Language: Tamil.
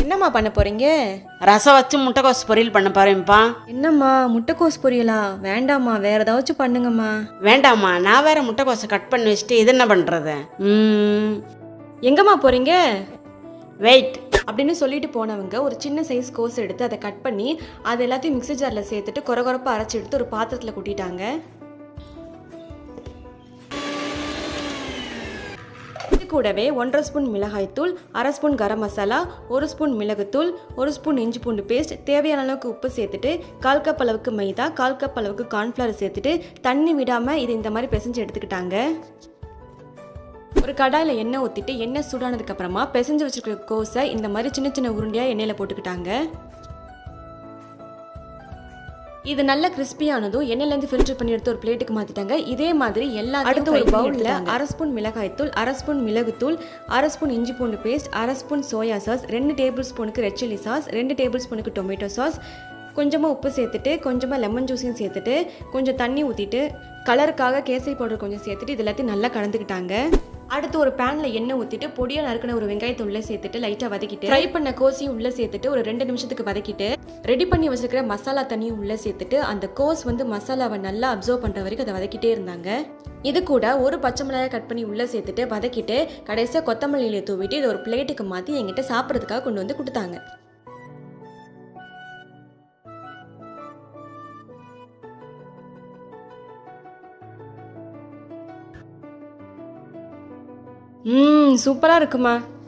என்னம்மா பண்ண போறீங்க ரசம் வச்சு முட்டைக்கோஸ் பொரியல் பண்ண போறேன்ப்பா என்னம்மா முட்டைக்கோஸ் பொரியலா வேண்டாம்மா வேற ஏதாச்சும் பண்ணுங்கம்மா வேண்டாம்மா நான் வேற முட்டைக்கோஸை கட் பண்ணி வச்சுட்டு இது என்ன பண்றது ம் எங்கம்மா போறீங்க வெயிட் அப்படின்னு சொல்லிட்டு போனவங்க ஒரு சின்ன சைஸ் கோஸ் எடுத்து அதை கட் பண்ணி அது எல்லாத்தையும் மிக்ஸி ஜாரில் சேர்த்துட்டு கொர கொரப்பா அரைச்சி எடுத்து ஒரு பாத்திரத்தில் கொட்டிட்டாங்க இது கூடவே ஒன்றரை ஸ்பூன் மிளகாய்த்தூள் அரை ஸ்பூன் கரம் மசாலா ஒரு ஸ்பூன் மிளகுத்தூள் ஒரு ஸ்பூன் இஞ்சி பூண்டு பேஸ்ட் தேவையான அளவுக்கு உப்பு சேர்த்துட்டு கால் கப் அளவுக்கு மைதா கால் கப் அளவுக்கு கார்ன்ஃப்ளவர் சேர்த்துட்டு தண்ணி விடாமல் இது இந்த மாதிரி பிசைஞ்சு எடுத்துக்கிட்டாங்க ஒரு கடாயில் எண்ணெய் ஊற்றிட்டு எண்ணெய் சூடானதுக்கு அப்புறமா பிசைஞ்சு வச்சிருக்கிற கோஸை இந்த மாதிரி சின்ன சின்ன உருண்டையாக எண்ணெயில் போட்டுக்கிட்டாங்க இது நல்ல கிறிஸ்பியானதும் எண்ணெயிலேருந்து ஃபில்டர் பண்ணி எடுத்து ஒரு பிளேட்டுக்கு மாற்றிட்டாங்க இதே மாதிரி எல்லா அடுத்து ஒரு பவுலில் அரை ஸ்பூன் மிளகாய்த்தூள் அரை ஸ்பூன் மிளகுத்தூள் அரை ஸ்பூன் இஞ்சி பூண்டு பேஸ்ட் அரை ஸ்பூன் சோயா சாஸ் ரெண்டு டேபிள் ஸ்பூனுக்கு ரெட் சில்லி சாஸ் ரெண்டு டேபிள் ஸ்பூனுக்கு டொமேட்டோ சாஸ் கொஞ்சமாக உப்பு சேர்த்துட்டு கொஞ்சமாக லெமன் ஜூஸையும் சேர்த்துட்டு கொஞ்சம் தண்ணி ஊற்றிட்டு கலருக்காக கேசரி பவுடர் கொஞ்சம் சேர்த்துட்டு இது எல்லாத்தையும் நல்லா கலந்துக்கிட்டாங்க அடுத்து ஒரு பேனில் எண்ணெய் ஊற்றிட்டு பொடியாக நறுக்கின ஒரு வெங்காயத்தை உள்ளே சேர்த்துட்டு லைட்டாக வதக்கிட்டு ஃப்ரை பண்ண கோஸையும் உள்ளே சேர்த்துட்டு ஒரு ரெண்டு நிமிஷத்துக்கு வதக்கிட்டு ரெடி பண்ணி வச்சிருக்கிற மசாலா தண்ணியும் உள்ளே சேர்த்துட்டு அந்த கோஸ் வந்து மசாலாவை நல்லா அப்சர்வ் பண்ணுற வரைக்கும் அதை வதக்கிட்டே இருந்தாங்க இது கூட ஒரு பச்சை மிளகாய் கட் பண்ணி உள்ளே சேர்த்துட்டு வதக்கிட்டு கடைசியாக கொத்தமல்லியில தூவிட்டு இதை ஒரு பிளேட்டுக்கு மாற்றி என்கிட்ட சாப்பிட்றதுக்காக கொண்டு வந்து கொடுத்தாங்க ம் சூப்பராக இருக்குமா